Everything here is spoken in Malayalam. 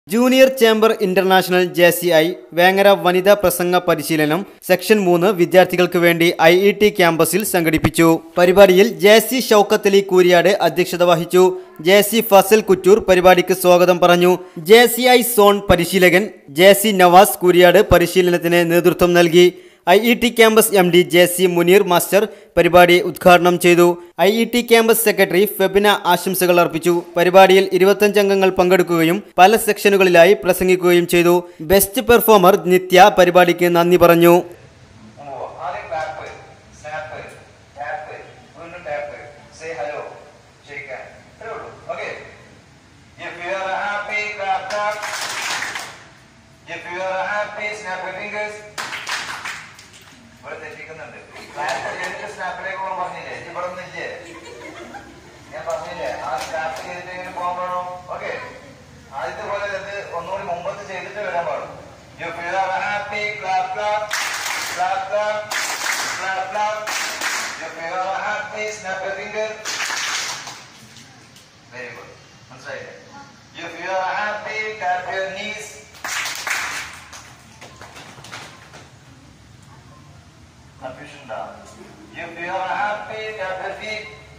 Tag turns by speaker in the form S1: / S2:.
S1: Junior chamber international J C I Vengara വനിതാ പ്രസംഗ പരിശീലനം സെക്ഷൻ മൂന്ന് വിദ്യാർത്ഥികൾക്ക് വേണ്ടി ഐ ഇ ടി ക്യാമ്പസിൽ സംഘടിപ്പിച്ചു പരിപാടിയിൽ ജെ സി ഷൌക്കത്തലി കൂരിയാട് അധ്യക്ഷത വഹിച്ചു ജെ സി ഫസൽ കുറ്റൂർ പരിപാടിക്ക് സ്വാഗതം പറഞ്ഞു ജെ സി ഐ സോൺ പരിശീലകൻ ജെ സി നവാസ് കൂരിയാട് പരിശീലനത്തിന് നേതൃത്വം നൽകി I E T campus M D J C Muneer master പരിപാടി ഉദ്ഘാടനം ചെയ്തു I E T campus secretary Febina ആശംസകൾ അർപ്പിച്ചു പരിപാടിയിൽ ഇരുപത്തഞ്ച് അംഗങ്ങൾ പങ്കെടുക്കുകയും പല സെക്ഷനുകളിലായി പ്രസംഗിക്കുകയും ചെയ്തു ബെസ്റ്റ് പെർഫോമർ നിത്യ പരിപാടിക്ക് നന്ദി പറഞ്ഞു
S2: മൂവ് ആദ്യം ക്ലാപ്പ് സ്നാപ്പ് ടാപ്പ് വീണ്ടും ടാപ്പ് സേ ഹലോ ഷെയ്ക്കാൻ ഇത്രേ ഉള്ളൂ okay If you are happy, clap, clap. If you are happy, snap your fingers. ഇവിടെ തെറ്റിക്കുന്നുണ്ട് ക്ലാപ്പ് ചെയ്തിട്ട് സ്നാപ്പിലേക്ക് പോകാൻ പറഞ്ഞില്ലേ ഇജ്ജ് ഇവിടെ ഒന്നില്ലേ ഞാൻ പറഞ്ഞില്ലേ ആദ്യം ക്ലാപ്പ് ചെയ്തിട്ട് ഇങ്ങനെ പോകാൻ പാടോ ഓക്കെ ആദ്യത്തെ പോലെ ഇത് ഒന്നുകൂടി മുമ്പത്ത് ചെയ്തിട്ട് വരാൻ പാടും If you are happy, clap, clap. Clap, clap. Clap, clap. If you are happy, snap your finger. Very good. മനസ്സിലായില്ലേ If you are happy, tap your knees. Confusion ഉണ്ടോ? If you are happy, tap your feet.